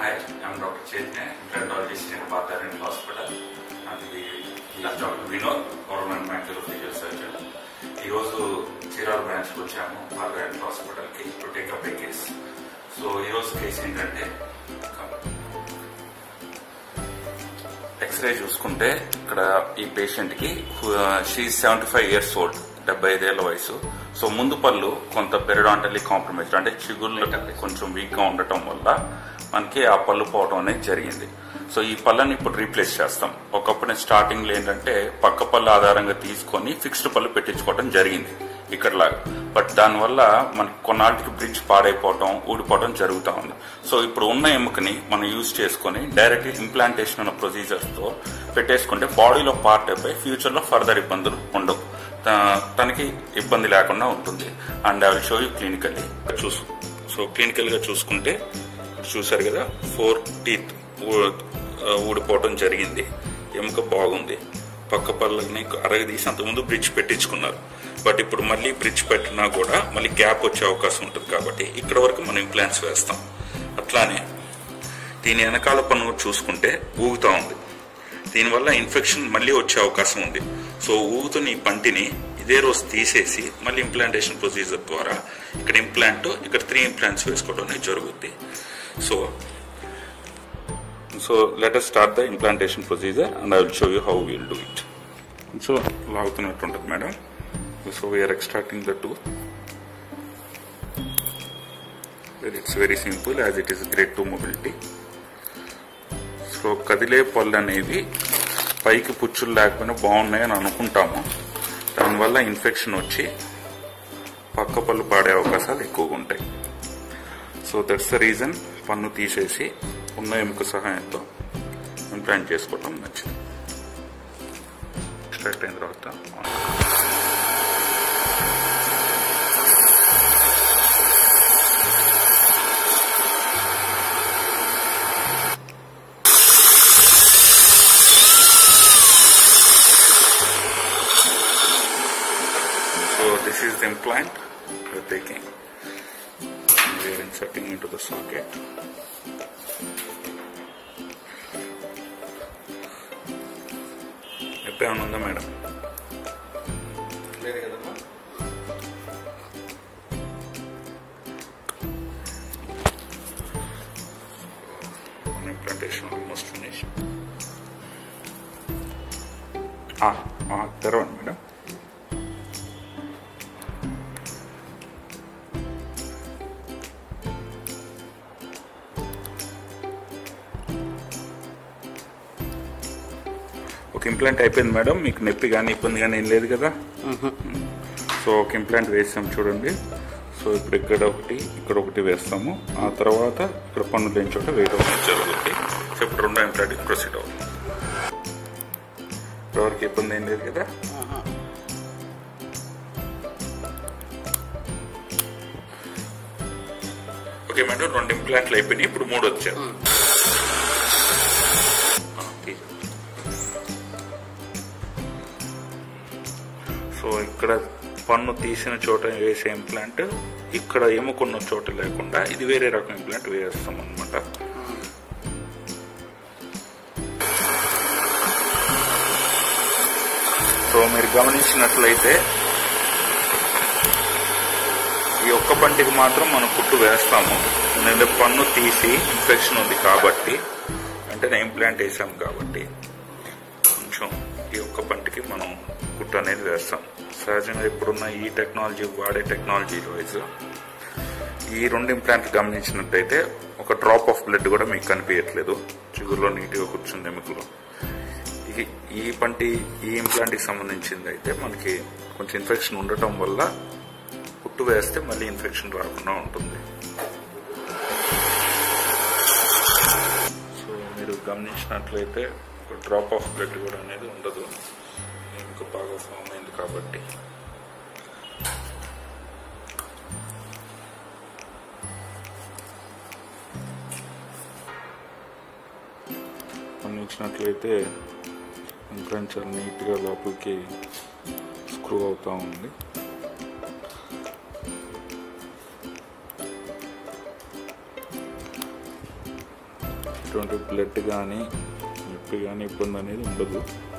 Hi, I'm Dr. Chaitanya, implantologist in Bhatharan Hospital. And we, this is Dr. Vinod, government maxillofacial surgeon. ఈరోజు చీరాల బ్రాంచ్కి వచ్చాము బాలరాయణ హాస్పిటల్కి to take up a case so ఈరోజు కేసు ఏంటంటే ఎక్స్రే చూసుకుంటే ఇక్కడ ఈ పేషెంట్ కి she seventy five years old డెబ్బై ఐదేళ్ల వయసు సో ముందు పళ్ళు కొంత పెరడాంటల్లీ కాంప్రమైజ్డ్ అంటే చిగుళ్ళు కొంచెం వీక్ గా ఉండటం వల్ల మనకి ఆ పళ్ళు పోవడం అనేది జరిగింది సో ఈ పళ్ళని ఇప్పుడు రీప్లేస్ చేస్తాం ఒకప్పుడు స్టార్టింగ్ లో ఏంటంటే పక్క పళ్ళు ఆధారంగా తీసుకొని ఫిక్స్డ్ పళ్ళు పెట్టించుకోవడం జరిగింది ఇక్కడలాగా బట్ దానివల్ల మనకి కొన్నాళ్ళకి బ్రిడ్జ్ పాడైపోవటం ఊడిపోవడం జరుగుతూ ఉంది సో ఇప్పుడు ఉన్న ఎముకని మనం యూజ్ చేసుకొని డైరెక్ట్ ఇంప్లాంటేషన్ అన్న ప్రొసీజర్స్ తో పెట్టేసుకుంటే బాడీలో పార్ట్ అయిపోయి ఫ్యూచర్ లో ఫర్దర్ ఇబ్బందులు ఉండవు త- తనకి ఇబ్బంది లేకుండా ఉంటుంది and I will show you clinically చూసు సో క్లినికల్ గా చూసుకుంటే చూసారు కదా ఫోర్ టీత్ ఊడిపోవడం జరిగింది ఎముక బాగుంది పక్క పళ్ళని అరగదీసి అంతకుముందు బ్రిడ్జ్ పెట్టించుకున్నారు బట్ ఇప్పుడు మళ్ళీ బ్రిడ్జ్ పెట్టినా కూడా మళ్ళీ గ్యాప్ వచ్చే అవకాశం ఉంటుంది కాబట్టి ఇక్కడ వరకు మనం ఇంప్లాంట్స్ వేస్తాం అట్లానే దీని వెనకాల పన్ను చూసుకుంటే ఊగుతా ఉంది దీనివల్ల ఇన్ఫెక్షన్ మళ్ళీ వచ్చే అవకాశం ఉంది సో ఊగుతున్న ఈ పంటిని ఇదే రోజు తీసేసి మళ్ళీ ఇంప్లాంటేషన్ ప్రొసీజర్ ద్వారా ఇక్కడ ఇంప్లాంట్ ఇక్కడ త్రీ ఇంప్లాంట్స్ వేసుకోవడం అనేది జరుగుద్ది so so let us start the implantation procedure and I will show you how will do it so లాగుతున్నట్టు ఉంటుంది madam so we are extracting the tooth it's very simple as it is grade two mobility so కదిలే పళ్ళు అనేవి పైకి పుచ్చులు లేకపోయినా బాగున్నాయని అనుకుంటాము దానివల్ల ఇన్ఫెక్షన్ వచ్చి పక్క పళ్ళు పాడే అవకాశాలు ఎక్కువగా ఉంటాయి సో దట్స్ ద రీజన్ పన్ను తీసేసి ఉన్న ఎముక సహాయంతో ఇంప్లాంట్ చేసుకోవటం మంచిది ఎక్స్ట్రాక్ట్ అయిన తర్వాత So this is the implant we're taking. We are inserting into the socket. నొప్పి ఏమైనా ఉందా మేడం లేదు కదమ్మా One implantation almost finished. తెరవండి మేడం ఒక ఇంప్లాంట్ అయిపోయింది మేడం మీకు నొప్పి కానీ ఇబ్బంది కానీ ఏం లేదు కదా సో ఒక ఇంప్లాంట్ వేసాం చూడండి సో ఇప్పుడు ఇక్కడ ఒకటి ఇక్కడ ఒకటి వేస్తాము ఆ తర్వాత ఇక్కడ పన్ను లేని చోట వేయడం అనేది జరుగుతుంది సో ఇప్పుడు రెండో ఇంప్లాంట్ ప్రొసీడ్ అవుతుంది ఇప్పటివరకు ఇబ్బంది ఏం లేదు కదా ఓకే మేడం రెండు ఇంప్లాంట్లు అయిపోయినాయి ఇప్పుడు మూడు వచ్చాయి ఆ, తీసేయండి. సో ఇక్కడ పన్ను తీసిన చోట వేసే ఇంప్లాంట్ ఇక్కడ ఎముకున్న చోట లేకుండా ఇది వేరే రకం ఇంప్లాంట్ వేస్తాం అనమాట సో మీరు గమనించినట్లయితే ఈ ఒక్క పంటికి మాత్రం మనం కుట్టు వేస్తాము ఎందుకంటే పన్ను తీసి ఇన్ఫెక్షన్ ఉంది కాబట్టి వెంటనే ఇంప్లాంట్ వేసాం కాబట్టి కొంచెం ఈ ఒక్క పంటికి మనం కుట్టు అనేది వేస్తాం సహజంగా ఇప్పుడున్న ఈ టెక్నాలజీ వాడే టెక్నాలజీ వైజ్ ఈ రెండు ఇంప్లాంట్లు గమనించినట్టయితే ఒక డ్రాప్ ఆఫ్ బ్లడ్ కూడా మీకు కనిపించట్లేదు చిగురులో నీట్గా కూర్చుంది ఎముకలో ఈ- ఈ పంటి ఈ ఇంప్లాంట్కి సంబంధించింది అయితే మనకి కొంచెం ఇన్ఫెక్షన్ ఉండటం వల్ల కుట్టు వేస్తే మళ్ళీ ఇన్ఫెక్షన్ రాకుండా ఉంటుంది సో మీరు గమనించినట్లయితే ఒక డ్రాప్ ఆఫ్ బ్లడ్ కూడా అనేది ఉండదు ఇంకా బాగా ఫామ్ అయింది కాబట్టి గమనించినట్లయితే ఇంప్లాంట్ చాలా నీట్గా లోపలికి స్క్రూ అవుతూ ఉంది ఎటువంటి బ్లడ్ కానీ నొప్పి కానీ ఇబ్బంది అనేది ఉండదు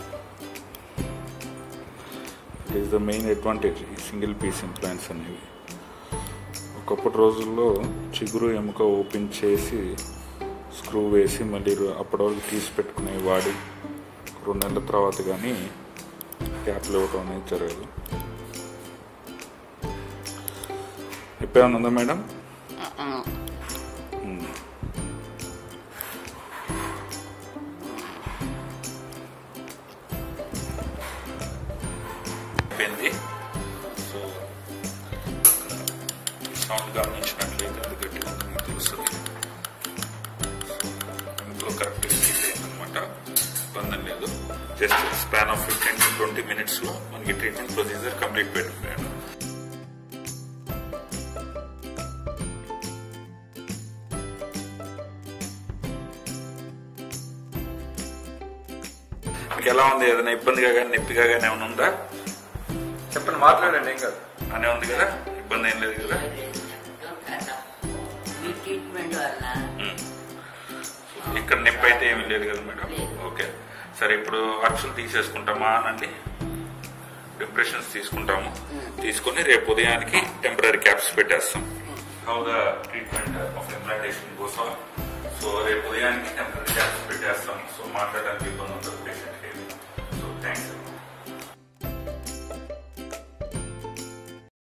it is the main advantage ఈ సింగిల్ పీస్ ఇంప్లాంట్స్ అనేవి ఒకప్పటి రోజుల్లో చిగురు ఎముక ఓపెన్ చేసి స్క్రూ వేసి మళ్ళీ రో- అప్పటి వరకు తీసి పెట్టుకునే వాడి రెండు నెలల తర్వాత కానీ క్యాప్లు ఇవ్వటం అనేది జరగదు నొప్పి ఏమైనా ఉందా మేడం ఉమ్. అయిపోయింది సో సౌండ్ గమనించినట్లయితే అది గట్టిగా ఉందని తెలుస్తుంది ఇంట్లో కరెక్ట్ అనమాట ఇబ్బంది లేదు just span of fifteen to twenty minutes లో మనకి ట్రీట్మెంట్ ప్రొసీజర్ కంప్లీట్ పెట్టుకున్నాడు మీకు ఎలా ఉంది ఏదైనా ఇబ్బందిగా కానీ నొప్పిగా కానీ ఏమైనా ఉందా చెప్పండి మాట్లాడండి ఏం కాదు అనే ఉంది కదా ఇబ్బంది ఏం లేదు కదా మీ ట్రీట్మెంట్ వల్ల ఉమ్. ఇక్కడ నొప్పి అయితే ఏమీ లేదు కదా మేడం ఓకే సరే ఇప్పుడు అక్షులు తీసేసుకుంటామా అనండి డిప్రెషన్స్ తీసుకుంటాము తీసుకొని రేపు ఉదయానికి టెంపరీ క్యాప్స్ పెట్టేస్తాం how the treatment of implantation కోసం సో రేపు ఉదయానికి టెంపరీ క్యాప్స్ పెట్టేస్తాం సో మాట్లాడడానికి ఇబ్బంది ఉంటుంది పేషెంట్